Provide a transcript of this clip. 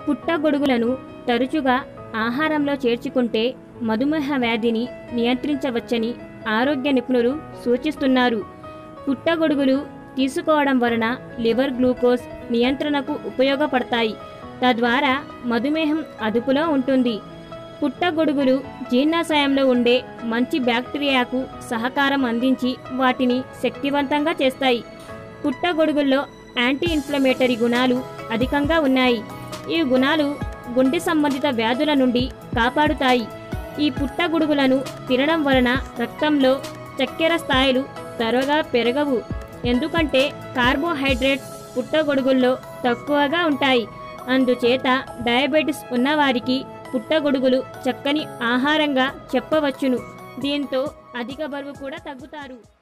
పుట్టగొడుగులను తరచుగా ఆహారంలో చేర్చుకుంటే మధుమేహ వ్యాధిని నియంత్రించవచ్చని ఆరోగ్య నిపుణులు సూచిస్తున్నారు పుట్టగొడుగులు తీసుకోవడం వలన లివర్ గ్లూకోజ్ నియంత్రణకు ఉపయోగపడతాయి తద్వారా మధుమేహం అదుపులో ఉంటుంది పుట్టగొడుగులు జీర్ణాశయంలో ఉండే మంచి బ్యాక్టీరియాకు సహకారం అందించి వాటిని శక్తివంతంగా చేస్తాయి పుట్టగొడుగుల్లో యాంటీ ఇన్ఫ్లమేటరీ గుణాలు అధికంగా ఉన్నాయి ఈ గుణాలు గుండె సంబంధిత వ్యాధుల నుండి కాపాడుతాయి ఈ పుట్టగొడుగులను తినడం వలన రక్తంలో చక్కెర స్థాయిలు త్వరగా పెరగవు ఎందుకంటే కార్బోహైడ్రేట్స్ పుట్టగొడుగుల్లో తక్కువగా ఉంటాయి అందుచేత డయాబెటిస్ ఉన్నవారికి పుట్టగొడుగులు చక్కని ఆహారంగా చెప్పవచ్చును దీంతో అధిక బరువు కూడా తగ్గుతారు